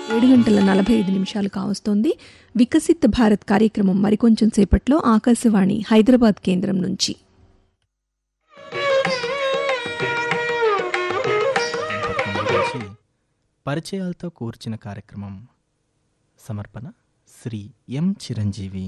ఏడు గంటల నలభై ఐదు నిమిషాలు కావస్తోంది వికసిత్ భారత్ కార్యక్రమం మరికొంచెం సేపట్లో ఆకాశవాణి హైదరాబాద్ కేంద్రం నుంచి పథకం గురించి పరిచయాలతో కూర్చిన కార్యక్రమం సమర్పణ శ్రీ ఎం చిరంజీవి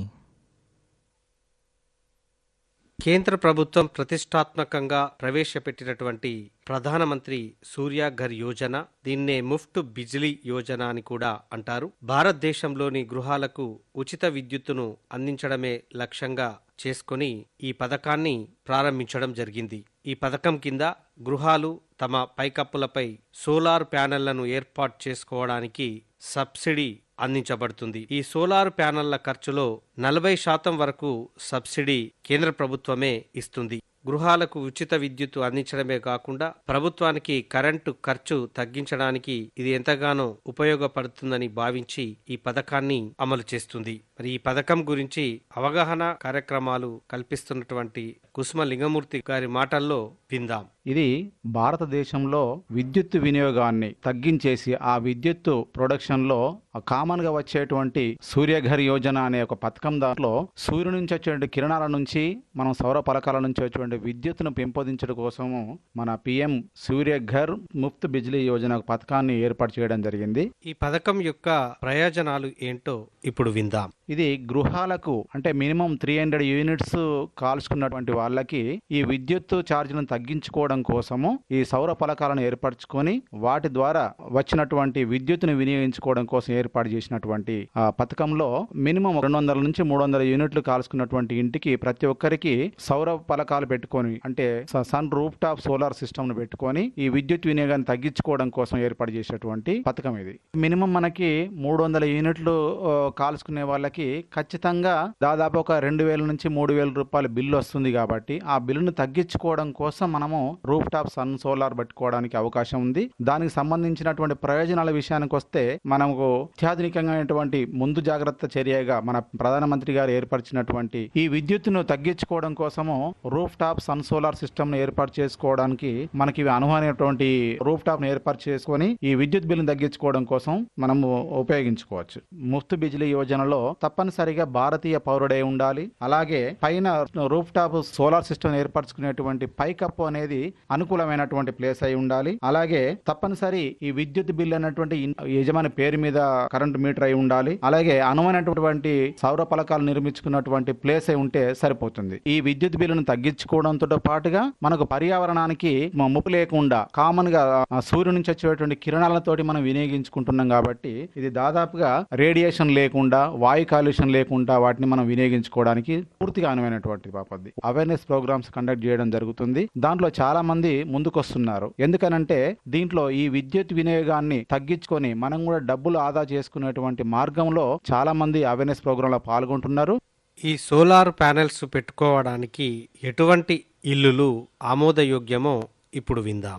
కేంద్ర ప్రభుత్వం ప్రతిష్టాత్మకంగా ప్రవేశపెట్టినటువంటి ప్రధానమంత్రి సూర్య ఘర్ యోజన దీన్నే ముఫ్ట్ బిజిలీ యోజన అని కూడా అంటారు భారతదేశంలోని గృహాలకు ఉచిత విద్యుత్తును అందించడమే లక్ష్యంగా చేసుకొని ఈ పథకాన్ని ప్రారంభించడం జరిగింది ఈ పథకం కింద గృహాలు తమ పైకప్పులపై సోలార్ ప్యానెళ్లను ఏర్పాటు చేసుకోవడానికి సబ్సిడీ అందించబడుతుంది ఈ సోలార్ ప్యానెళ్ల ఖర్చులో నలభై శాతం వరకు సబ్సిడీ కేంద్ర ప్రభుత్వమే ఇస్తుంది గృహాలకు ఉచిత విద్యుత్తు అందించడమే కాకుండా ప్రభుత్వానికి కరెంటు ఖర్చు తగ్గించడానికి ఇది ఎంతగానో ఉపయోగపడుతుందని భావించి ఈ పథకాన్ని అమలు చేస్తుంది మరి ఈ పథకం గురించి అవగాహన కార్యక్రమాలు కల్పిస్తున్నటువంటి కుసుమ లింగమూర్తి గారి మాటల్లో విందాం ఇది భారతదేశంలో విద్యుత్ వినియోగాన్ని తగ్గించేసి ఆ విద్యుత్తు ప్రొడక్షన్ లో కామన్ గా వచ్చేటువంటి సూర్యఘర్ యోజన అనే ఒక పథకం దాంట్లో సూర్యుడి నుంచి వచ్చే కిరణాల నుంచి మనం సౌర పలకాల నుంచి వచ్చేటువంటి విద్యుత్తును పెంపొందించడం కోసము మన పిఎం సూర్యఘర్ ముఫ్త్ బిజ్లీ యోజన పథకాన్ని ఏర్పాటు చేయడం జరిగింది ఈ పథకం యొక్క ప్రయోజనాలు ఏంటో ఇప్పుడు విందాం ఇది గృహాలకు అంటే మినిమం త్రీ హండ్రెడ్ యూనిట్స్ కాల్చుకున్నటువంటి వాళ్ళకి ఈ విద్యుత్ ఛార్జీలను తగ్గించుకోవడం కోసము ఈ సౌర పలకాలను ఏర్పరచుకొని వాటి ద్వారా వచ్చినటువంటి విద్యుత్తును వినియోగించుకోవడం కోసం ఏర్పాటు చేసినటువంటి ఆ పథకంలో మినిమం రెండు వందల నుంచి మూడు వందల యూనిట్లు కాల్చుకున్నటువంటి ఇంటికి ప్రతి ఒక్కరికి సౌర పలకాలు పెట్టుకొని అంటే స- sun roof top solar system ను పెట్టుకొని ఈ విద్యుత్ వినియోగాన్ని తగ్గించుకోవడం కోసం ఏర్పాటు చేసేటువంటి పథకం ఇది మినిమం మనకి మూడు వందల యూనిట్లు ఆ, కాల్చుకునే వాళ్ళకి ఖచ్చితంగా దాదాపు ఒక రెండు వేల నుంచి మూడు వేల రూపాయల బిల్లు వస్తుంది కాబట్టి ఆ బిల్లును తగ్గించుకోవడం కోసం మనము రూఫ్ టాప్ సన్ సోలార్ పెట్టుకోవడానికి అవకాశం ఉంది దానికి సంబంధించినటువంటి ప్రయోజనాల విషయానికి వస్తే మనకు అత్యాధునికమైనటువంటి ముందు జాగ్రత్త చర్యగా మన ప్రధానమంత్రి గారు ఏర్పరిచినటువంటి ఈ విద్యుత్తును తగ్గించుకోవడం కోసము roof top sun solar system ను ఏర్పాటు చేసుకోవడానికి మనకి ఇవి అనువైనటువంటి రూఫ్ టాప్ ను ఏర్పాటు చేసుకొని ఈ విద్యుత్ బిల్లును తగ్గించుకోవడం కోసం మనము ఉపయోగించుకోవచ్చు ముఫ్త్ బిజిలీ యోజనలో తప్పనిసరిగా భారతీయ పౌరుడై ఉండాలి అలాగే పైన రూఫ్ టాప్ సోలార్ సిస్టమ్ ఏర్పరచుకునేటువంటి పైకప్పు అనేది అనుకూలమైనటువంటి ప్లేస్ అయి ఉండాలి అలాగే తప్పనిసరి ఈ విద్యుత్ బిల్ అన్నటువంటి ఇన్- యజమాని పేరు మీద కరెంట్ మీటర్ అయి ఉండాలి అలాగే అనువైనటువంటి సౌర పలకాలు నిర్మించుకున్నటువంటి ప్లేస్ అయి ఉంటే సరిపోతుంది ఈ విద్యుత్ బిల్లును తగ్గించుకోవడంతో పాటుగా మనకు పర్యావరణానికి మ- ముప్పు లేకుండా కామన్ గా ఆ, సూర్యుడి నుంచి వచ్చేటువంటి కిరణాలతోటి మనం వినియోగించుకుంటున్నాం కాబట్టి ఇది దాదాపుగా రేడియేషన్ లేకుండా వాయు కాలుష్యం లేకుండా వాటిని మనం వినియోగించుకోవడానికి పూర్తిగా అనువైనటువంటి పద్ధతి అవేర్నెస్ ప్రోగ్రామ్స్ కండక్ట్ చేయడం జరుగుతుంది దాంట్లో చాలా మంది ముందుకొస్తున్నారు ఎందుకనంటే దీంట్లో ఈ విద్యుత్ వినియోగాన్ని తగ్గించుకొని మనం కూడా డబ్బులు ఆదా చేసుకునేటువంటి మార్గంలో చాలా మంది అవేర్నెస్ ప్రోగ్రామ్ లో పాల్గొంటున్నారు ఈ సోలార్ ప్యానెల్స్ పెట్టుకోవడానికి ఎటువంటి ఇల్లులు ఆమోదయోగ్యమో ఇప్పుడు విందాం